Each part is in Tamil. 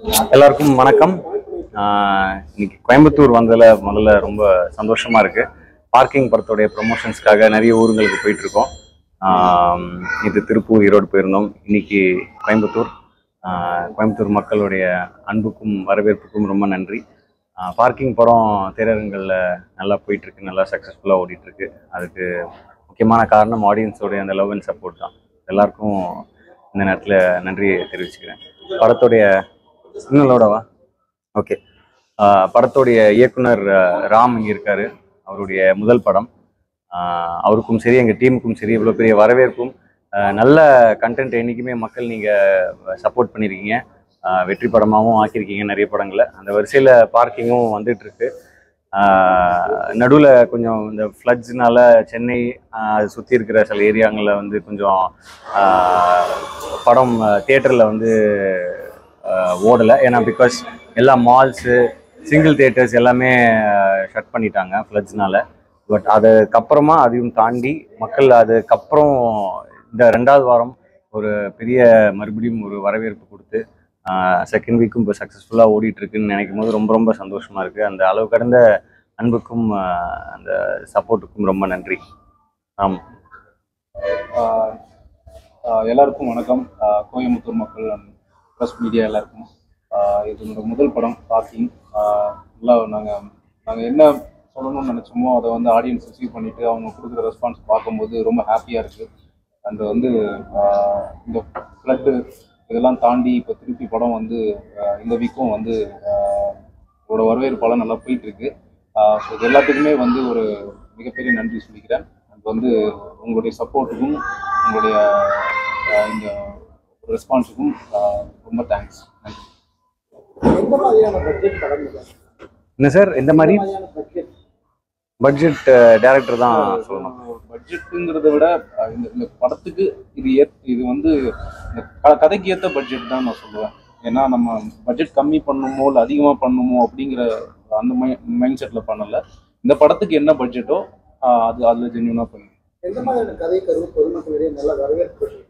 எல்லாருக்கும் வணக்கம் ஆஹ் இன்னைக்கு கோயம்புத்தூர் வந்ததுல முதல்ல ரொம்ப சந்தோஷமா இருக்கு பார்க்கிங் படத்துடைய ப்ரொமோஷன்ஸ்க்காக நிறைய ஊருங்களுக்கு போயிட்டு இருக்கோம் ஆம், இது திருப்பூர் ஈரோடு போயிருந்தோம் இன்னைக்கு கோயம்புத்தூர் ஆஹ் கோயம்புத்தூர் மக்களுடைய அன்புக்கும் வரவேற்புக்கும் ரொம்ப நன்றி பார்க்கிங் படம் திரையரங்களில் நல்லா போயிட்டு இருக்கு நல்லா சக்ஸஸ்ஃபுல்லாக ஓடிட்டு இருக்கு அதுக்கு முக்கியமான காரணம் ஆடியன்ஸோடைய அந்த லவ் அண்ட் சப்போர்ட் தான் எல்லாருக்கும் இந்த நேரத்தில் நன்றியை தெரிவிச்சுக்கிறேன் படத்துடைய சிக்னலோடவா ஓகே படத்துடைய இயக்குனர் ஆஹ் ராம் இங்கே இருக்காரு அவருடைய முதல் படம் ஆஹ் அவருக்கும் சரி எங்கள் டீமுக்கும் சரி இவ்வளோ பெரிய வரவேற்பும் ஆஹ் நல்ல கண்டென்ட் என்றைக்குமே மக்கள் நீங்கள் சப்போர்ட் பண்ணியிருக்கீங்க ஆஹ் வெற்றி படமாகவும் ஆக்கியிருக்கீங்க நிறைய படங்களை அந்த வரிசையில் பார்க்கிங்கும் வந்துட்டு இருக்கு நடுவில் கொஞ்சம் இந்த ஃப்ளட்ஸ்னால சென்னை ஆஹ் அது சுற்றி இருக்கிற சில ஏரியாங்களில் வந்து கொஞ்சம் ஆஹ் படம் தியேட்டரில் வந்து ஓடலை ஏன்னா பிகாஸ் எல்லா மால்ஸு சிங்கிள் தியேட்டர்ஸ் எல்லாமே ஷட் பண்ணிட்டாங்க ஃப்ளட்ஸ்னால பட் அதுக்கப்புறமா அதையும் தாண்டி மக்கள் அதுக்கப்புறம் இந்த ரெண்டாவது வாரம் ஒரு பெரிய மறுபடியும் ஒரு வரவேற்பு கொடுத்து செகண்ட் வீக்கும் இப்போ சக்ஸஸ்ஃபுல்லாக ஓடிட்டு இருக்குன்னு நினைக்கும் போது ரொம்ப ரொம்ப சந்தோஷமா இருக்கு அந்த அளவு கடந்த அன்புக்கும் ஆஹ் அந்த சப்போர்ட்டுக்கும் ரொம்ப நன்றி ஆமாம் ஆஹ் ஆஹ் எல்லாருக்கும் வணக்கம் ஆஹ் கோயம்புத்தூர் மக்கள் ப்ரெஸ் மீடியா எல்லாருக்கும் ஆஹ் இது என்னோட முதல் படம் பார்க்கிங் நல்லா நாங்கள் நாங்கள் என்ன சொல்லணும்னு நினச்சோமோ அதை வந்து ஆடியன்ஸ் ரிசீவ் பண்ணிட்டு அவங்க கொடுக்குற ரெஸ்பான்ஸ் பார்க்கும்போது ரொம்ப ஹாப்பியாக இருக்குது அண்ட் வந்து ஆஹ் இந்த ஃப்ளட்டு இதெல்லாம் தாண்டி இப்போ திருப்பி படம் வந்து ஆஹ் இந்த வீக்கும் வந்து ஆஹ் இதோட வரவேற்பாலாம் நல்லா போயிட்டு இருக்கு ஸோ இது எல்லாத்துக்குமே வந்து ஒரு மிகப்பெரிய நன்றி சொல்லிக்கிறேன் அண்ட் வந்து உங்களுடைய சப்போர்ட்டுக்கும் உங்களுடைய ஆஹ் இந்த ரெஸ்பான்ஸுக்கும் ரொம்ப தேங்க்ஸ் நன்றி எந்த மாதிரியான பட்ஜெட் படம் இது? என்ன சார் எந்த மாதிரி எந்த மாதிரியான பட்ஜெட் பட்ஜெட் டைரக்டர் தான் சொல்லணும் பட்ஜெட்டுங்கிறத விட அஹ், இந்த இந்த படத்துக்கு இது ஏத் இது வந்து இந்த க- கதைக்கு ஏற்ற பட்ஜெட் தான் நான் சொல்லுவேன் ஏன்னா நம்ம பட்ஜெட் கம்மி பண்ணுமோ இல்லை அதிகமாக பண்ணுமோ அப்படிங்கிற அந்த மை மைண்ட் செட்டில் பண்ணல இந்த படத்துக்கு என்ன பட்ஜெட்டோ அது அதில் ஜென்யூனாக பண்ணி எந்த மாதிரியான கதை கருவு பொதுமக்களிடையே நல்ல வரவேற்பு பெற்றிருக்கு?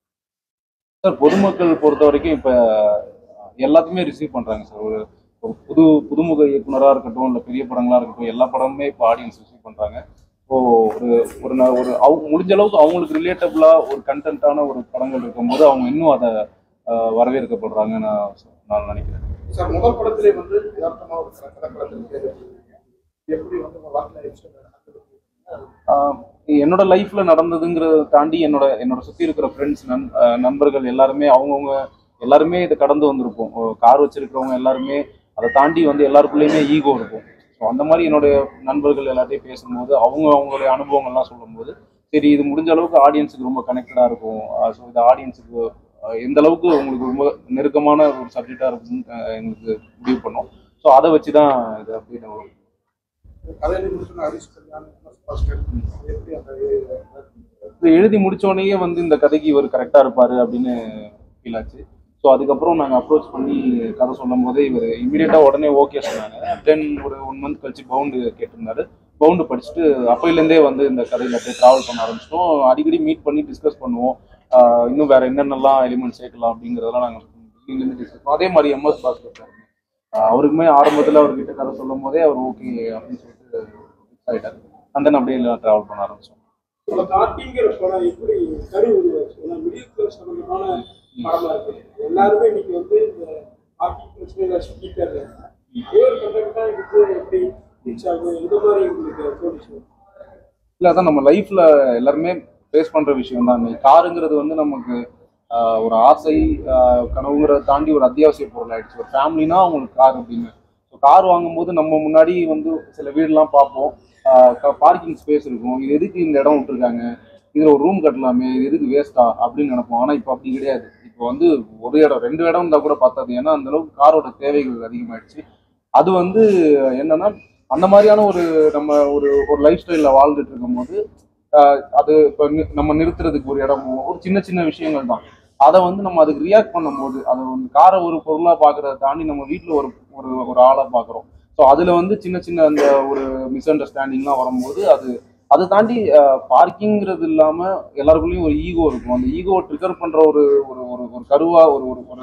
சார் பொதுமக்கள் பொறுத்த வரைக்கும் இப்போ எல்லாத்தையுமே ரிசீவ் பண்ணுறாங்க சார் ஒரு ஒரு புது புதுமுக இயக்குனராக இருக்கட்டும் இல்லை பெரிய படங்களாக இருக்கட்டும் எல்லா படமுமே இப்போ ஆடியன்ஸ் ரிசீவ் பண்ணுறாங்க ஸோ ஒரு ஒரு ந- ஒரு அவங்க முடிஞ்ச அளவுக்கு அவங்களுக்கு ரிலேட்டபிளாக ஒரு கண்டென்ட்டான ஒரு படங்கள் இருக்கும்போது அவங்க இன்னும் அதை ஆஹ், வரவேற்கப்படுறாங்க நான் நான் நினைக்கிறேன் சார் முதல் படத்திலே வந்து யதார்த்தமா ஒரு கதை படத்தில் பேர் எப்படி வந்து உங்க வாழ்க்கையில இன்சிடென்ட் நடந்தது ஆஹ் என்னோட லைஃப்ல நடந்ததுங்கிறத தாண்டி என்னோட என்னோட சுத்தி இருக்கிற ஃப்ரெண்ட்ஸ் நண் ஆஹ் நண்பர்கள் எல்லாருமே அவங்கவுங்க எல்லாருமே இதை கடந்து வந்திருப்போம் கார் வச்சிருக்கிறவங்க எல்லாருமே அதை தாண்டி வந்து எல்லாருக்குள்ளேயுமே ஈகோ இருக்கும் ஸோ அந்த மாதிரி என்னுடைய நண்பர்கள் எல்லார்ட்டையும் பேசும்போது அவங்க அவங்களுடைய அனுபவங்கள்லாம் சொல்லும்போது சரி இது முடிஞ்ச அளவுக்கு ஆடியன்ஸுக்கு ரொம்ப கனெக்டடாக இருக்கும் ஸோ இது ஆடியன்ஸுக்கு எந்த அளவுக்கு உங்களுக்கு ரொம்ப நெருக்கமான ஒரு சப்ஜெக்டாக இருக்கும்னு ஆஹ் எங்களுக்கு முடிவு பண்ணோம் ஸோ அதை வச்சு தான் இது அப்படியே நம்ம கதையில முடிச்சுன்னா ஹரிஷ் கல்யாண் ஃபர்ஸ்ட் எப்படி அந்த இது எழுதி முடிச்சோடனேயே வந்து இந்த கதைக்கு இவர் கரெக்டாக இருப்பார் அப்படின்னு ஃபீல் ஆச்சு ஸோ அதுக்கப்புறம் நாங்கள் அப்ரோச் பண்ணி கதை சொல்லும் போதே இவர் இமீடியட்டாக உடனே ஓகே சொன்னாங்க தென் ஒரு ஒன் மந்த் கழிச்சு பவுண்டு கேட்டிருந்தாரு பவுண்டு படிச்சுட்டு அப்பையிலேருந்தே வந்து இந்த கதையில் அப்படியே ட்ராவல் பண்ண ஆரம்பிச்சிட்டோம் அடிக்கடி மீட் பண்ணி டிஸ்கஸ் பண்ணுவோம் ஆஹ் இன்னும் வேற என்னென்னலாம் எலிமெண்ட் சேர்க்கலாம் அப்படிங்கிறதெல்லாம் நாங்கள் இருந்து டிஸ்கஸ் பண்ணுவோம் அதே மாதிரி எம்எஸ் பாஸ்கர் சார் ஆஹ் அவருக்குமே ஆரம்பத்தில் அவர்கிட்ட கதை சொல்லும் போதே அவர் ஓகே அப்படின்னு சொல்லிட்டு ஃபிக்ஸ் ஆகிட்டார் அந்த அப்படியே ட்ராவல் பண்ண ஆரம்பிச்சோம் அந்த பார்ட்டிங்கிற படம் எப்படி கரு உருவாச்சு ஏன்னா மிடில் கிளாஸ் சம்பந்தமான படமா இருக்கு எல்லாருமே இன்னைக்கு வந்து இந்த பார்ட்டிங் பிரச்சனைகளை சுத்திட்டே இருக்காங்க வேறு கண்டக்டா இதுக்கு எப்படி ரீச் ஆகும் எந்த மாதிரி உங்களுக்கு தோணுச்சு இல்லை அதான் நம்ம லைஃப்ல எல்லாருமே ஃபேஸ் பண்ற விஷயம் தான் காருங்கிறது வந்து நமக்கு ஆஹ், ஒரு ஆசை ஆஹ், கனவுங்கிறத தாண்டி ஒரு அத்தியாவசிய பொருள் ஆயிடுச்சு ஒரு ஃபேமிலினா அவங்களுக்கு கார் அப்படின்னு ஸோ கார் வாங்கும்போது நம்ம முன்னாடி வந்து சில வீடுலாம் பார்ப்போம் பார்க்கிங் ஸ்பேஸ் இருக்கும் இது எதுக்கு இந்த இடம் விட்டுருக்காங்க இதில் ஒரு ரூம் கட்டலாமே இது எதுக்கு வேஸ்டா அப்படின்னு நினைப்போம் ஆனால் இப்போ அப்படி கிடையாது இப்போ வந்து ஒரு இடம் ரெண்டு இடம் இருந்தால் கூட பார்த்தாது ஏன்னா அந்த அளவுக்கு காரோட தேவைகள் அதிகமாயிடுச்சு அது வந்து என்னன்னா அந்த மாதிரியான ஒரு நம்ம ஒரு ஒரு லைஃப் ஸ்டைலில் வாழ்ந்துட்டு இருக்கும்போது ஆஹ் அது இப்போ நம்ம நிறுத்துறதுக்கு ஒரு இடமோ ஒரு சின்ன சின்ன விஷயங்கள் தான் அதை வந்து நம்ம அதுக்கு ரியாக்ட் பண்ணும்போது அதை வந்து காரை ஒரு பொருளாக பார்க்கறத தாண்டி நம்ம வீட்டில் ஒரு ஒரு ஒரு ஆளாக பார்க்குறோம் ஸோ அதில் வந்து சின்ன சின்ன அந்த ஒரு மிஸ் அண்டர்ஸ்டாண்டிங்லாம் வரும்போது அது அதை தாண்டி பார்க்கிங்கிறது இல்லாமல் எல்லாருக்குள்ளேயும் ஒரு ஈகோ இருக்கும் அந்த ஈகோ ட்ரிகர் பண்ணுற ஒரு ஒரு ஒரு ஒரு கருவா ஒரு ஒரு ஒரு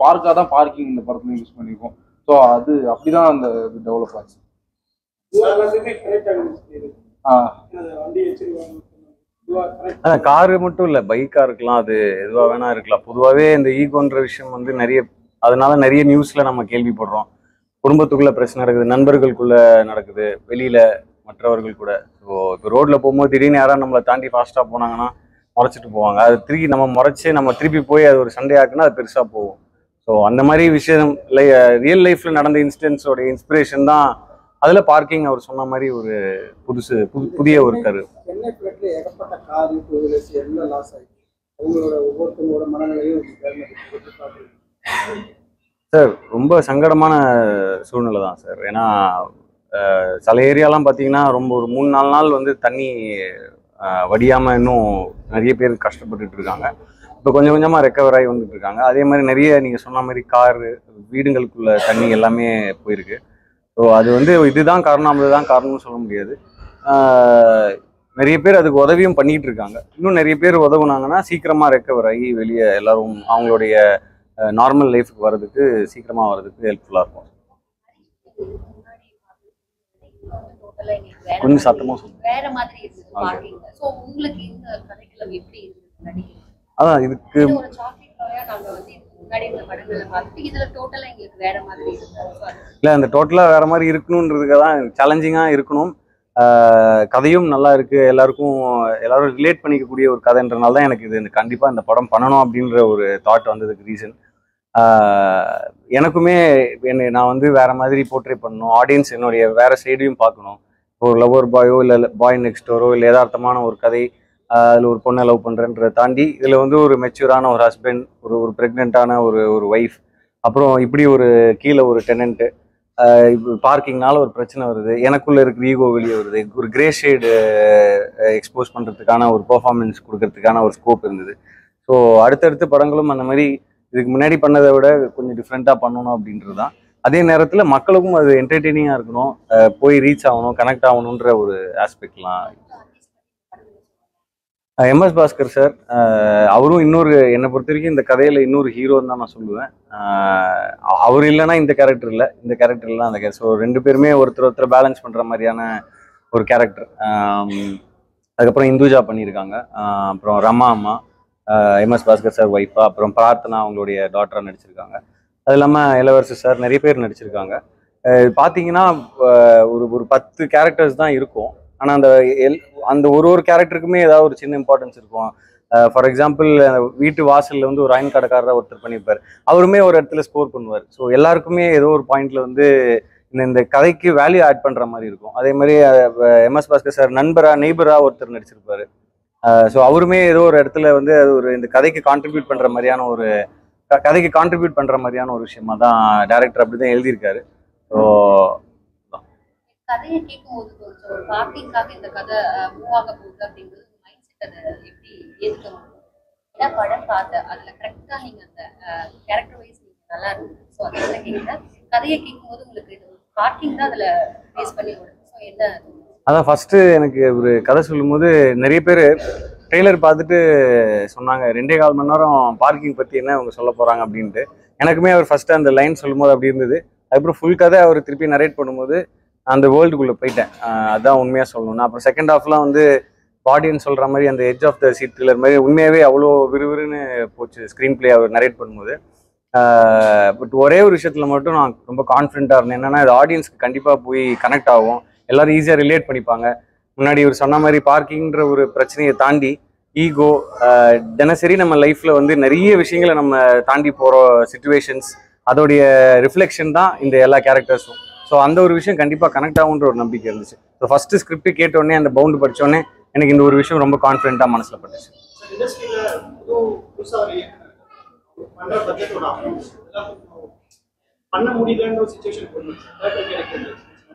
ஸ்பார்க்காக தான் பார்க்கிங் இந்த படத்துல யூஸ் பண்ணியிருக்கோம் ஸோ அது அப்படிதான் அந்த இது டெவலப் ஆச்சு இது எல்லாத்தையுமே கரெக்ட் ஆகுது ஆ, வண்டி வச்சிருக்காங்க இதுவா கரெக்ட் அதான் காரு மட்டும் இல்லை பைக்காக இருக்கலாம் அது எதுவாக வேணா இருக்கலாம் பொதுவாகவே இந்த ஈகோன்ற விஷயம் வந்து நிறைய அதனால நிறைய நியூஸில் நம்ம கேள்விப்படுறோம் குடும்பத்துக்குள்ள பிரச்சனை நடக்குது நண்பர்களுக்குள்ள நடக்குது வெளியில மற்றவர்கள் கூட ஸோ இப்போ ரோட்ல போகும்போது திடீர்னு யாராவது நம்மளை தாண்டி ஃபாஸ்ட்டாக போனாங்கன்னா முறைச்சிட்டு போவாங்க அது திருப்பி நம்ம முறைச்சு நம்ம திருப்பி போய் அது ஒரு சண்டையாக்குனா அது பெருசாக போகும் ஸோ அந்த மாதிரி விஷயம் ரியல் லைஃப்ல நடந்த இன்சிடென்ட்ஸோட இன்ஸ்பிரேஷன் தான் அதில் பார்க்கிங் அவர் சொன்ன மாதிரி ஒரு புதுசு புது புதிய ஒரு கரு சென்னை பிளட்ல ஏகப்பட்ட காரு டூ வீலர்ஸ் எல்லாம் லாஸ் ஆயிடுச்சு அவங்களோட ஒவ்வொருத்தவங்களோட மனநிலையும் எப்படி பார்க்குறீங்க சார் ரொம்ப சங்கடமான சூழ்நிலை தான் சார் ஏன்னா அஹ், சில ஏரியாலாம் பார்த்தீங்கன்னா ரொம்ப ஒரு மூணு நாலு நாள் வந்து தண்ணி அஹ், வடியாம இன்னும் நிறைய பேர் கஷ்டப்பட்டுட்டு இருக்காங்க இப்போ கொஞ்சம் கொஞ்சமாக ரெக்கவர் ஆகி வந்துட்டு இருக்காங்க அதே மாதிரி நிறைய நீங்கள் சொன்ன மாதிரி காரு வீடுகளுக்குள்ள தண்ணி எல்லாமே போயிருக்கு ஸோ அது வந்து இதுதான் காரணம் அதுதான் காரணம்னு சொல்ல முடியாது அஹ், நிறைய பேர் அதுக்கு உதவியும் பண்ணிட்டு இருக்காங்க இன்னும் நிறைய பேர் உதவுனாங்கன்னா சீக்கிரமாக ரெக்கவர் ஆகி வெளியே எல்லாரும் அவங்களுடைய நார்மல் லைஃப்க்கு வர்றதுக்கு சீக்கிரமா வர்றதுக்கு ஹெல்ப்ஃபுல்லா இருக்கும் கொஞ்சம் சத்தமா சொல்லுங்க. வேற மாதிரி இருந்தது பார்க்கிங் சோ உங்களுக்கு இந்த கதைக்களம் எப்படி இருந்தது நடிகை அதான் இதுக்கு இது ஒரு சாக்லேட் லாயா நாங்க வந்து இதுக்கு முன்னாடி இந்த படங்கள்ல பார்த்துட்டு இதுல டோட்டலா எங்களுக்கு வேற மாதிரி இருந்தது So, அது இல்லை அந்த டோட்டலாக வேற மாதிரி இருக்கணுன்றதுக்கு தான் சேலஞ்சிங்காக இருக்கணும் ஆஹ் கதையும் நல்லா இருக்கு எல்லாருக்கும் எல்லாரும் ரிலேட் பண்ணிக்கக்கூடிய ஒரு கதைன்றனால தான் எனக்கு இது கண்டிப்பாக இந்த படம் பண்ணணும் அப்படின்ற ஒரு தாட் வந்ததுக்கு ரீசன் எனக்குமே என்னை நான் வந்து வேற மாதிரி போர்ட்ரே பண்ணணும் ஆடியன்ஸ் என்னுடைய வேற சைடையும் பார்க்கணும் ஒரு லவர் பாயோ இல்லை பாய் நெக்ஸ்ட் டோரோ இல்லை யதார்த்தமான ஒரு கதை அதில் ஒரு பொண்ணை லவ் பண்ணுறன்றதை தாண்டி இதில் வந்து ஒரு மெச்சூரான ஒரு ஹஸ்பண்ட் ஒரு ஒரு ப்ரெக்னெண்ட்டான ஒரு ஒரு ஒய்ஃப் அப்புறம் இப்படி ஒரு கீழே ஒரு டெனண்ட்டு இப்போ பார்க்கிங்னால ஒரு பிரச்சனை வருது எனக்குள்ள இருக்கிற ஈகோ வெளியே வருது ஒரு கிரே ஷேடு எக்ஸ்போஸ் பண்ணுறதுக்கான ஒரு பெர்ஃபார்மன்ஸ் கொடுக்கறதுக்கான ஒரு ஸ்கோப் இருந்தது ஸோ அடுத்தடுத்த படங்களும் அந்த மாதிரி இதுக்கு முன்னாடி பண்ணதை விட கொஞ்சம் டிஃப்ரெண்ட்டாக பண்ணணும் அப்படின்றது தான் அதே நேரத்தில் மக்களுக்கும் அது என்டர்டெய்னிங்காக இருக்கணும் அஹ் போய் ரீச் ஆகணும் கனெக்ட் ஆகணுன்ற ஒரு ஆஸ்பெக்ட்லாம் எம்எஸ் பாஸ்கர் சார் அவரும் இன்னொரு என்னை பொறுத்த வரைக்கும் இந்த கதையில இன்னொரு ஹீரோன்னு தான் நான் சொல்லுவேன் அஹ் அவர் இல்லைன்னா இந்த கேரக்டர் இல்லை இந்த கேரக்டர் இல்லைனா அந்த கேரக்டர் ஸோ ரெண்டு பேருமே ஒருத்தர் ஒருத்தர் பேலன்ஸ் பண்ற மாதிரியான ஒரு கேரக்டர் அதுக்கப்புறம் இந்துஜா பண்ணியிருக்காங்க அஹ் அப்புறம் ரமா அம்மா எம்எஸ் பாஸ்கர் சார் ஒய்ஃபா அப்புறம் பிரார்த்தனா அவங்களுடைய டாட்டராக நடிச்சிருக்காங்க அது இல்லாமல் இளவரசு சார் நிறைய பேர் நடிச்சிருக்காங்க அஹ் பார்த்தீங்கன்னா அஹ் ஒரு ஒரு பத்து கேரக்டர்ஸ் தான் இருக்கும் ஆனால் அந்த எல் அந்த ஒரு ஒரு கேரக்டருக்குமே ஏதாவது ஒரு சின்ன இம்பார்ட்டன்ஸ் இருக்கும் ஃபார் எக்ஸாம்பிள் வீட்டு வாசல்ல வந்து ஒரு அயன் கடைக்காரராக ஒருத்தர் பண்ணியிருப்பார் அவருமே ஒரு இடத்துல ஸ்கோர் பண்ணுவார் ஸோ எல்லாருக்குமே ஏதோ ஒரு பாயிண்ட்ல வந்து இந்த இந்த கதைக்கு வேல்யூ ஆட் பண்ற மாதிரி இருக்கும் அதே மாதிரி எம்எஸ் பாஸ்கர் சார் நண்பரா நெய்பரா ஒருத்தர் நடிச்சிருப்பாரு ஸோ அவருமே ஏதோ ஒரு இடத்துல வந்து அது ஒரு இந்த கதைக்கு கான்ட்ரிபியூட் பண்ற மாதிரியான ஒரு க- கதைக்கு கான்ட்ரிபியூட் பண்ற மாதிரியான ஒரு விஷயமா தான் டேரக்டர் அப்படி தான் எழுதியிருக்காரு ஸோ கதையை கேட்கும் போது தோணுச்சு ஒரு பார்க்கிங்காக இந்த கதை மூவ் ஆக போகுது அப்படிங்கிறது மைண்ட் செட் அதை எப்படி ஏத்துக்க முடியும் ஏன்னா படம் பார்த்த அதுல கரெக்டா நீங்க அந்த கேரக்டர் வைஸ் நீங்க நல்லா இருந்தது ஸோ அதனால கேட்குறேன் கதையை கேட்கும்போது உங்களுக்கு இது பார்க்கிங் தான் அதுல பேஸ் பண்ணி ஓடுது ஸோ என்ன அதான் ஃபர்ஸ்ட் எனக்கு ஒரு கதை சொல்லும்போது நிறைய பேர் ட்ரெய்லர் பார்த்துட்டு சொன்னாங்க ரெண்டே கால் மணி நேரம் பார்க்கிங் பற்றி என்ன அவங்க சொல்ல போகிறாங்க அப்படின்ட்டு எனக்குமே அவர் ஃபர்ஸ்ட் அந்த லைன் சொல்லும்போது அப்படி இருந்தது அதுக்கப்புறம் ஃபுல் கதை அவர் திருப்பி நரேட் பண்ணும்போது அந்த வேர்ல்டுக்குள்ளே போயிட்டேன் ஆஹ் அதான் உண்மையாக சொல்லணும்னா அப்புறம் செகண்ட் ஹாஃப்லாம் வந்து ஆடியன்ஸ் சொல்கிற மாதிரி அந்த edge of the seat thriller மாதிரி உண்மையாகவே அவ்வளோ விறுவிறுன்னு போச்சு ஸ்க்ரீன் பிளே அவர் நரேட் பண்ணும்போது பட் ஒரே ஒரு விஷயத்தில் மட்டும் நான் ரொம்ப கான்ஃபிடென்ட்டாக இருந்தேன் என்னன்னா இது ஆடியன்ஸ்க்கு கண்டிப்பாக போய் கனெக்ட் ஆகும் எல்லாரும் ஈஸியாக ரிலேட் பண்ணிப்பாங்க முன்னாடி இவர் சொன்ன மாதிரி பார்க்கிங்ன்ற ஒரு பிரச்சனையை தாண்டி ஈகோ தினசரி நம்ம லைஃப்ல வந்து நிறைய விஷயங்களை நம்ம தாண்டி போகிற சுச்சுவேஷன்ஸ் அதோடைய ரிஃப்ளெக்ஷன் தான் இந்த எல்லா கேரக்டர்ஸும் ஸோ அந்த ஒரு விஷயம் கண்டிப்பாக கனெக்ட் ஆகுன்ற ஒரு நம்பிக்கை இருந்துச்சு ஸோ ஃபர்ஸ்ட் ஸ்கிரிப்ட் கேட்டோடனே அந்த பவுண்டு படிச்சோடனே எனக்கு இந்த ஒரு விஷயம் ரொம்ப கான்ஃபிடென்ட்டாக மனசில் பட்டுச்சு இண்டஸ்ட்ரியில புது புதுசா ஒரு இயக்குனர் பண்ற பட்ஜெட்டோட அமௌண்ட் பண்ண முடியலன்ற ஒரு சுச்சுவேஷன் கொண்டு கிடைக்கிறது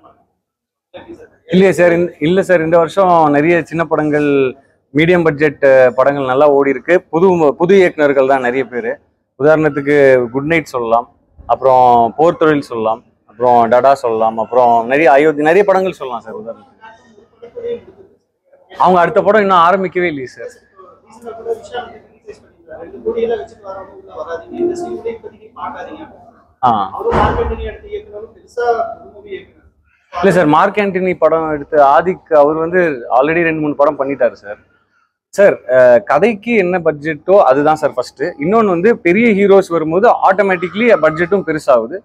இல்லையா சார் இந்த- இல்ல சார் இந்த வருஷம் நிறைய சின்ன படங்கள் மீடியம் பட்ஜெட் படங்கள் நல்லா ஓடி இருக்கு புது புது இயக்குனர்கள் தான் நிறைய பேர் உதாரணத்துக்கு குட் நைட் சொல்லலாம் அப்புறம் போர் தொழில் சொல்லலாம் அப்புறம் டடா சொல்லலாம் அப்புறம் நிறைய அயோத்தி நிறைய படங்கள் சொல்லலாம் சார் உதாரணத்துக்கு அவங்க அடுத்த படம் இன்னும் ஆரம்பிக்கவே இல்லையே சார் ரீசெண்டாக கூட விஷயம் ரிலீஸ் பண்ணீங்க ரெண்டு கோடியில வச்சுட்டு வரவங்க உள்ள வராதீங்க இண்டஸ்ட்ரி கூட இப்போதைக்கு பார்க்காதீங்க ஆ அவரும் மார்க்கெட்டிங் எடுத்து இயக்குனரும் பெருசா மூவி இயக்குனர் இல்லை சார் மார்க் ஆண்டனி படம் எடுத்து ஆதிக் அவர் வந்து ஆல்ரெடி ரெண்டு மூணு படம் பண்ணிட்டாரு சார் சார் அஹ், கதைக்கு என்ன பட்ஜெட்டோ அதுதான் சார் ஃபர்ஸ்ட் இன்னொன்று வந்து பெரிய ஹீரோஸ் வரும்போது ஆட்டோமேட்டிக்லி பட்ஜெட்டும் பெருசாகுது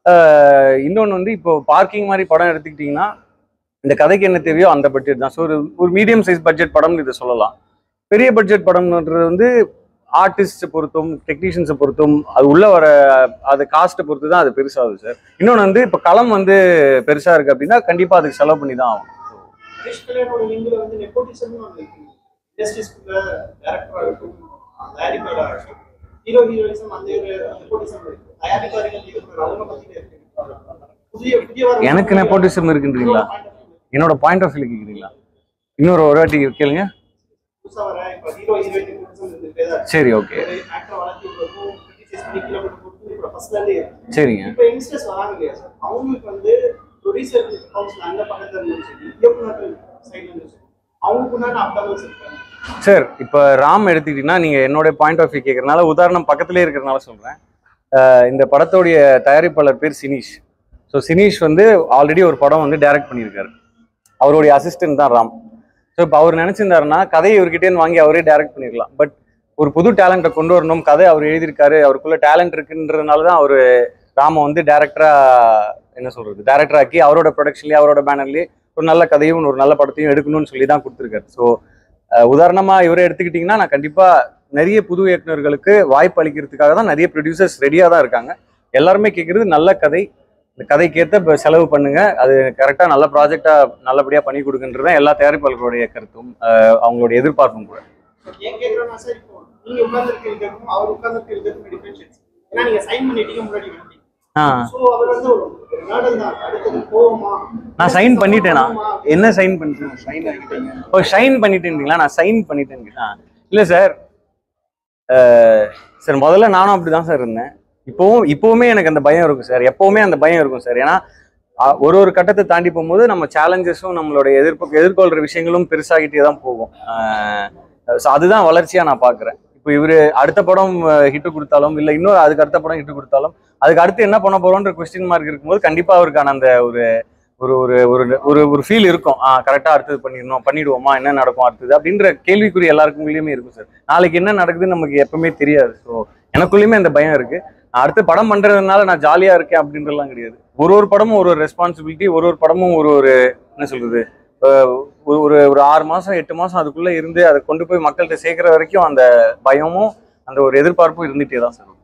இன்னொன்று வந்து இப்போ பார்க்கிங் மாதிரி படம் எடுத்துக்கிட்டிங்கன்னா இந்த கதைக்கு என்ன தேவையோ அந்த பட்ஜெட் தான் ஸோ ஒரு ஒரு மீடியம் சைஸ் பட்ஜெட் படம்னு இதை சொல்லலாம் பெரிய பட்ஜெட் படம்ன்றது வந்து ஆர்டிஸ்ட்டை பொறுத்தும் டெக்னீஷியன்ஸை பொறுத்தும் அது உள்ள வர அது காஸ்ட்டை பொறுத்து தான் அது பெருசாகுது சார் இன்னொன்று வந்து இப்போ களம் வந்து பெருசா இருக்கு அப்படின்னா கண்டிப்பா அதுக்கு செலவு பண்ணி தான் ஆகும் ஹரிஷ் கல்யாணோட லிங்க்ல வந்து நெப்போட்டிசம்னு ஒன்று இருக்கு இண்டஸ்ட்ரீஸ்க்குள்ள டேரக்டர் ஆகட்டும் தயாரிப்பாளர் ஆகட்டும் ஹீரோ ஹீரோயிசம் அந்த ஒரு நெப்போட்டிசம் இருக்கு தயாரிப்பாளர்கள் இயக்குனர் அவங்க பத்தி இருக்கு புதிய புதிய வர எனக்கு நெப்போட்டிசம் இருக்குன்றீங்களா என்னோட பாயிண்ட் ஆஃப் வியூ கேட்குறீங்களா இன்னொரு ஒரு வாட்டி கேளுங்க புதுசா வர இப்போ ஹீரோ ஹீரோயின் நெப்போட்டிசம் இருந்துட்டே தான் இருக்கு. சரி ஓகே ஒரு ஆக்டர் வளர்த்தி விடுறதும் கிரிட்டிசைஸ் பண்ணி கீழே போட்டு போட்டு இப்போ ஃபர்ஸ்ட்ல இருந்தே இருக்கு சரிங்க இப்போ யங்ஸ்டர்ஸ் வராங்க இல்லையா சார் அவங்களுக்கு வந்து ப்ரொடியூசர் கவுன்சில் அந்த பக்கத்துல இருந்தும் சரி இயக்குநர்கள் சைட்ல இருந்தும் சரி அவங்களுக்கு உண்டான அப்டவல்ஸ் இருக்காங்க சார் இப்போ ராம் எடுத்துக்கிட்டீங்கன்னா நீங்கள் என்னோட பாயிண்ட் ஆஃப் வியூ கேட்குறதுனால உதாரணம் பக்கத்துலேயே இருக்கிறதுனால சொல்கிறேன் இந்த படத்தோடைய தயாரிப்பாளர் பேர் சினீஷ் ஸோ சினீஷ் வந்து ஆல்ரெடி ஒரு படம் வந்து டைரக்ட் பண்ணியிருக்காரு அவருடைய அசிஸ்டன்ட் தான் ராம் ஸோ இப்போ அவர் நினச்சிருந்தாருன்னா கதையை இவர்கிட்டேருந்து வாங்கி அவரே டைரக்ட் பண்ணிருக்கலாம் பட் ஒரு புது டேலண்ட்டை கொண்டு வரணும் கதை அவர் எழுதியிருக்காரு அவருக்குள்ள டேலண்ட் இருக்குன்றதுனால தான் அவர் ராம வந்து டேரக்டரா என்ன சொல்றது டேரக்டர் ஆக்கி அவரோட ப்ரொடக்ஷன்லேயே அவரோட பேனர்லேயே ஒரு நல்ல கதையும் ஒரு நல்ல படத்தையும் எடுக்கணும்னு சொல்லி தான் கொடுத்துருக்காரு ஸோ உதாரணமா இவரை எடுத்துக்கிட்டிங்கன்னா நான் கண்டிப்பா நிறைய புது இயக்குனர்களுக்கு வாய்ப்பு அளிக்கிறதுக்காக தான் நிறைய ப்ரொடியூசர்ஸ் ரெடியாக தான் இருக்காங்க எல்லாருமே கேட்குறது நல்ல கதை இந்த கதைக்கேற்ற இப்ப செலவு பண்ணுங்க அது கரெக்டாக நல்ல ப்ராஜெக்டா நல்லபடியாக பண்ணி கொடுக்குன்றது தான் எல்லா தயாரிப்பாளர்களுடைய கருத்தும் அஹ் அவங்களுடைய எதிர்பார்ப்பும் கூட ஏன் கேக்குறேன்னா சார் இப்போ நீங்க உட்கார்ந்து இருக்கிறதுக்கும் அவர் உட்கார்ந்து இருக்கிறதுக்கும் டிஃபரன்ஷியேட் ஏன்னா நீங்க சைன் பண்ணிட்டீங்க முன்னாடி வந்துட்டீங்க ஆ சோ அவர் வந்து ஒரு ஒரு நாடல் தான் அடுத்தது போவோமா நான் சைன் பண்ணிட்டேனா என்ன சைன் பண்ணிட்டேன் ஷைன் ஆகிட்டீங்க ஓ ஷைன் பண்ணிட்டேன்றீங்களா நான் சைன் பண்ணிட்டேன் ஆ இல்லை சார் சார் முதல்ல நானும் அப்படி தான் சார் இருந்தேன் இப்போவும் இப்போவுமே எனக்கு அந்த பயம் இருக்கும் சார் எப்போவுமே அந்த பயம் இருக்கும் சார் ஏன்னா ஆ, ஒரு ஒரு கட்டத்தை தாண்டி போகும்போது நம்ம சேலஞ்சஸும் நம்மளுடைய எதிர்ப்பு எதிர்கொள்கிற விஷயங்களும் பெருசாகிட்டே தான் போகும் ஸோ அதுதான் வளர்ச்சியாக நான் பார்க்குறேன் இப்போ இவர் அடுத்த படம் ஹிட்டு கொடுத்தாலும் இல்லை இன்னொரு அதுக்கு அடுத்த படம் ஹிட்டு கொடுத்தாலும் அதுக்கு அடுத்து என்ன பண்ண போறோன்ற கொஸ்டின் மார்க் இருக்கும்போது கண்டிப்பாக அவருக்கான அந்த ஒரு ஒரு ஒரு ஒரு ஒரு ஒரு ஃபீல் இருக்கும் ஆ கரெக்டாக அடுத்தது பண்ணிடணும் பண்ணிடுவோமா என்ன நடக்கும் அடுத்தது அப்படின்ற கேள்விக்குறி எல்லாருக்குள்ளேயுமே இருக்கும் சார் நாளைக்கு என்ன நடக்குதுன்னு நமக்கு எப்பவுமே தெரியாது ஸோ எனக்குள்ளேயுமே அந்த பயம் இருக்கு நான் அடுத்து படம் பண்றதுனால நான் ஜாலியா இருக்கேன் அப்படின்றலாம் கிடையாது ஒரு ஒரு படமும் ஒரு ஒரு ரெஸ்பான்சிபிலிட்டி ஒரு ஒரு படமும் ஒரு ஒரு என்ன சொல்றது அஹ் ஒரு ஒரு ஒரு ஆறு மாசம் எட்டு மாசம் அதுக்குள்ள இருந்து அதை கொண்டு போய் மக்கள்கிட்ட சேர்க்கிற வரைக்கும் அந்த பயமும் அந்த ஒரு எதிர்பார்ப்பும் இருந்துகிட்டே தான் சார்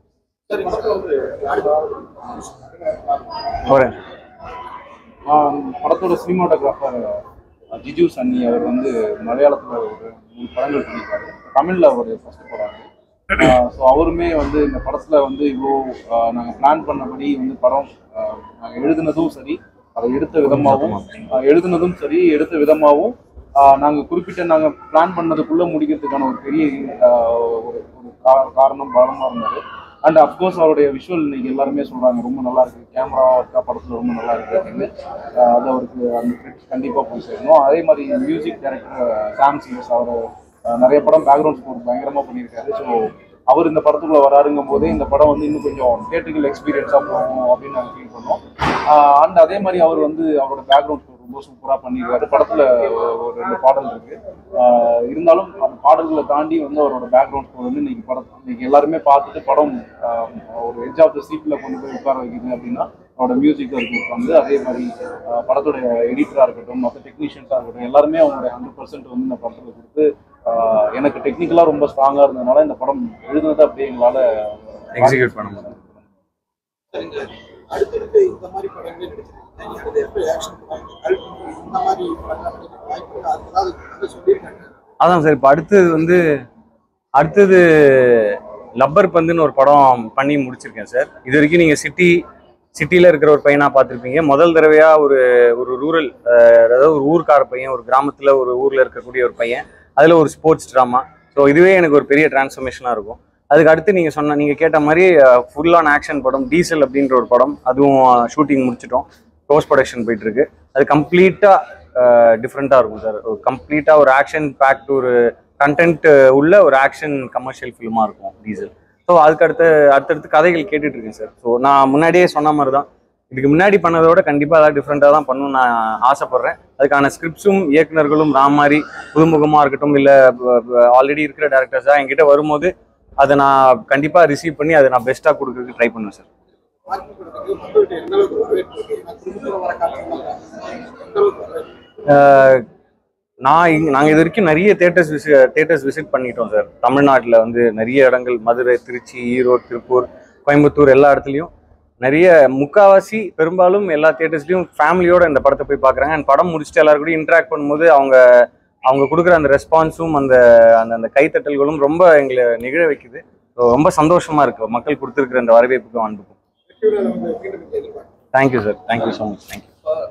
ஒரு ஆஹ் படத்தோட சினிமாட்டோகிராஃபர் ஜிஜு சன்னி அவர் வந்து மலையாளத்தில் ஒரு மூணு படங்கள் பண்ணியிருக்காரு தமிழில் அவர் ஃபர்ஸ்ட் படம் ஸோ அவருமே வந்து இந்த படத்தில் வந்து இவ்வளோ நாங்கள் பிளான் பண்ணபடி வந்து படம் நாங்கள் எழுதுனதும் சரி அதை எடுத்த விதமாகவும் ஆஹ் எழுதுனதும் சரி எடுத்த விதமாகவும் நாங்கள் குறிப்பிட்ட நாங்கள் பிளான் பண்ணதுக்குள்ளே முடிக்கிறதுக்கான ஒரு பெரிய ஆஹ் ஒரு ஒரு கா- காரணம் பலமாக இருந்தார் அண்ட் அப்கோர்ஸ் அவருடைய விஷுவல் இன்னைக்கு எல்லாருமே சொல்றாங்க ரொம்ப நல்லா இருக்கு கேமரா இருக்கா படத்துல ரொம்ப நல்லா இருக்கு அப்படின்னு ஆஹ் அது அவருக்கு அந்த கிரெடிட் கண்டிப்பா போய் சேரணும் அதே மாதிரி மியூசிக் டைரக்டர் சாம் சிஎஸ் அவர் ஆஹ் நிறைய படம் பேக்ரவுண்ட் ஸ்கோர் பயங்கரமா பண்ணியிருக்காரு ஸோ அவர் இந்த படத்துக்குள்ள வராருங்கும் போதே இந்த படம் வந்து இன்னும் கொஞ்சம் தியேட்டரிக்கல் எக்ஸ்பீரியன்ஸா போகும் அப்படின்னு நாங்கள் ஃபீல் பண்ணோம் அண்ட் அதே மாதிரி அவர் வந்து அவரோட பேக்ரவுண்ட் ஸ்கோர் ரொம்ப சூப்பரா பண்ணியிருக்காரு படத்துல ஒரு ஒரு ரெண்டு பாடல் இருக்கு ஆஹ் இருந்தாலும் அந்த பாடல்களை தாண்டி வந்து அவரோட பேக்ரவுண்ட் ஸ்கோர் வந்து இன்னைக்கு படம் இன்னைக்கு எல்லாருமே பார்த்துட்டு படம் ஆஹ் ஒரு எட்ஜ் ஆஃப் த சீட்ல கொண்டு போய் உட்கார வைக்குது அப்படின்னா அவரோட மியூசிக் இருக்கு உட்காந்து அதே மாதிரி ஆஹ் படத்தோட எடிட்டரா இருக்கட்டும் மற்ற டெக்னீஷியன்ஸா இருக்கட்டும் எல்லாருமே அவங்களுடைய ஹண்ட்ரட் பர்சன்ட் வந்து இந்த படத்துல கொடுத்து ஆஹ் எனக்கு டெக்னிக்கலா ரொம்ப ஸ்ட்ராங்கா இருந்ததுனால இந்த படம் எழுதுனதை அப்படியே எங்களால எக்ஸிக்யூட் பண்ண முடியும் சரிங்க அடுத்தடுத்து இந்த மாதிரி படங்கள் நடிச்சிருக்கீங்க அடுத்து எப்போ ஆக்ஷன் படம் கல்வி இந்த மாதிரி படங்கள் நடிக்கிறதுக்கு வாய்ப்பு இருக்கா அது ஏதாவது கதை சொல்லியிருக்காங்க அதான் சார் இப்போ அடுத்தது வந்து அடுத்தது லப்பர் பந்துன்னு ஒரு படம் பண்ணி முடிச்சிருக்கேன் சார் இது வரைக்கும் நீங்கள் சிட்டி சிட்டியில் இருக்கிற ஒரு பையனாக பார்த்துருப்பீங்க முதல் தடவையாக ஒரு ஒரு ரூரல் அதாவது ஒரு ஊர்க்கார பையன் ஒரு கிராமத்தில் ஒரு ஊரில் இருக்கக்கூடிய ஒரு பையன் அதில் ஒரு ஸ்போர்ட்ஸ் ட்ராமா ஸோ இதுவே எனக்கு ஒரு பெரிய டிரான்ஸ்ஃபர்மேஷனாக இருக்கும் அதுக்கு அடுத்து நீங்கள் சொன்ன நீங்கள் கேட்ட மாதிரி ஃபுல் ஆன் ஆக்ஷன் படம் டீசல் அப்படின்ற ஒரு படம் அதுவும் ஷூட்டிங் முடிச்சிட்டோம் போஸ்ட் ப்ரொடக்ஷன் போயிட்டு இருக்கு அது கம்ப்ளீட்டாக டிஃப்ரெண்ட்டாக இருக்கும் சார் ஒரு கம்ப்ளீட்டாக ஒரு ஆக்ஷன் பேக்ட் ஒரு கண்டென்ட் உள்ள ஒரு ஆக்ஷன் கமர்ஷியல் ஃபிலிமாக இருக்கும் டீசல் ஸோ அதுக்கு அடுத்து அடுத்தடுத்து கதைகள் கேட்டுட்டு இருக்கேன் சார் ஸோ நான் முன்னாடியே சொன்ன மாதிரி தான் இதுக்கு முன்னாடி பண்ணதோட கண்டிப்பாக ஏதாவது டிஃப்ரெண்ட்டாக தான் பண்ணணும்னு நான் ஆசைப்பட்றேன் அதுக்கான ஸ்கிரிப்ட்ஸும் இயக்குனர்களும் ராம் மாதிரி புதுமுகமாக இருக்கட்டும் இல்லை ஆல்ரெடி இருக்கிற டேரக்டர்ஸாக என்கிட்ட வரும்போது அதை நான் கண்டிப்பாக ரிசீவ் பண்ணி அதை நான் பெஸ்ட்டாக கொடுக்கறதுக்கு ட்ரை பண்ணுவேன் சார் வாக்கி படத்துக்கு மக்கள்கிட்ட எந்த அளவுக்கு வரவேற்பு இருக்கு ஏன்னா குடும்பத்தில் வர காட்சிகள் எந்த அளவுக்கு வரவேற்பு ஆஹ் நான் இங்க நாங்கள் இது வரைக்கும் நிறைய தேட்டர்ஸ் விசி தேட்டர்ஸ் விசிட் பண்ணிட்டோம் சார் தமிழ்நாட்டில் வந்து நிறைய இடங்கள் மதுரை திருச்சி ஈரோடு திருப்பூர் கோயம்புத்தூர் எல்லா இடத்துலையும் நிறைய முக்காவாசி பெரும்பாலும் எல்லா தேட்டர்ஸ்லையும் ஃபேமிலியோட இந்த படத்தை போய் பார்க்குறாங்க அண்ட் படம் முடிச்சுட்டு எல்லாரும் கூட இன்ட்ராக்ட் பண்ணும்போது அவங்க அவங்க கொடுக்குற அந்த ரெஸ்பான்ஸும் அந்த அந்த அந்த கைத்தட்டல்களும் ரொம்ப எங்களை நிகழ வைக்குது So, ரொம்ப சந்தோஷமா இருக்கு மக்கள் கொடுத்துருக்குற அந்த வரவேற்புக்கும் அன்புக்கும் வெற்றியோட வந்து மீண்டும் இங்கே எதிர்பார்க்கிறேன் thank you sir thank you so much thank you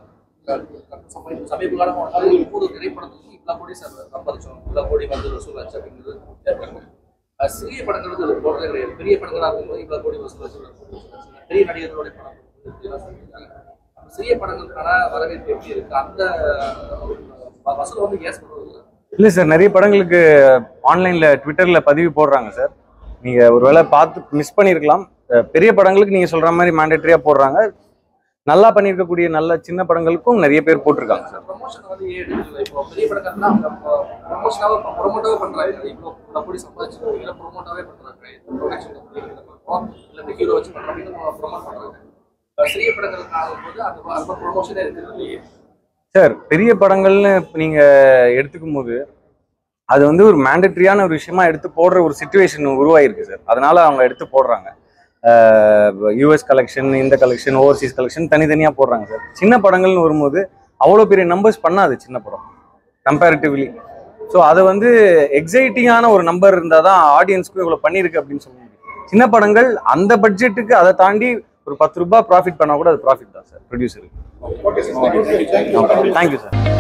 சமீப சமீப காலமாக ஒரு மூணு திரைப்படத்துக்கு இவ்வளோ கோடி சார் சம்பாதிச்சோம் இவ்வளோ கோடி வந்து வசூல் ஆச்சு அப்படிங்கிறது ஏற்கனவே. அஹ் சிறிய படங்கள் வந்து அது போடுறதே கிடையாது பெரிய படங்களாக இருக்கும்போது இவ்வளோ கோடி வசூல் ஆச்சு பெரிய நடிகர்களுடைய படம் இப்படிலாம் சொல்லியிருக்காங்க. அந்த சிறிய படங்களுக்கான வரவேற்பு எப்படி இருக்கு அந்த அஹ், வசூல் வந்து கேஸ் பண்ணுறது இல்லை சார் நிறைய படங்களுக்கு ஆன்லைனில் ட்விட்டரில் பதிவு போடுறாங்க சார் நீங்கள் ஒருவேளை பார்த்து மிஸ் பண்ணியிருக்கலாம் அஹ் பெரிய படங்களுக்கு நீங்கள் சொல்கிற மாதிரி மேண்டேட்டரியாக போடுறாங்க நல்லா பண்ணியிருக்கக்கூடிய நல்ல சின்ன படங்களுக்கும் நிறைய பேர் போட்டிருக்காங்க சார் ப்ரொமோஷன் வந்து ஏன் எடுக்கல இப்போ பெரிய படக்காரனா அவங்க ப்ரொமோஷனாக ப்ரொமோட்டாவே பண்றாங்க இவ்வளோ இவ்வளோ கோடி சம்பாதிச்சு இல்லை ப்ரொமோட்டாவே பண்றாங்க ப்ரொடக்ஷன் இல்லை இந்த ஹீரோ வச்சு பண்றாங்க ப்ரொமோட் பண்றாங்க அஹ் சிறிய படங்களுக்கு ஆகும்போது அந்த அந்த ப்ரொமோஷனே இருக்கிறது இல்லையே சார் பெரிய படங்கள்னு இப்ப நீங்கள் எடுத்துக்கும் போது அது வந்து ஒரு மேண்டட்ரியான ஒரு விஷயமா எடுத்து போடுற ஒரு சுச்சுவேஷன் உருவாயிருக்கு சார் அதனால அவங்க எடுத்து போடுறாங்க யூஎஸ் கலெக்ஷன் இந்த கலெக்ஷன் ஓவர்சீஸ் கலெக்ஷன் தனித்தனியாக போடுறாங்க சார் சின்ன படங்கள்னு வரும்போது அவ்வளோ பெரிய நம்பர்ஸ் பண்ணாது சின்ன படம் கம்பேரிட்டிவ்லி ஸோ அது வந்து எக்ஸைட்டிங்கான ஒரு நம்பர் இருந்தால் தான் ஆடியன்ஸ்க்கும் இவ்வளோ பண்ணியிருக்கு அப்படின்னு சொல்ல முடியும் சின்ன படங்கள் அந்த பட்ஜெட்டுக்கு அதை தாண்டி ஒரு பத்து ரூபாய் ப்ராஃபிட் பண்ணால் கூட அது ப்ராஃபிட் தான் சார் ப்ரொடியூசருக்கு okay sir thank you thank you sir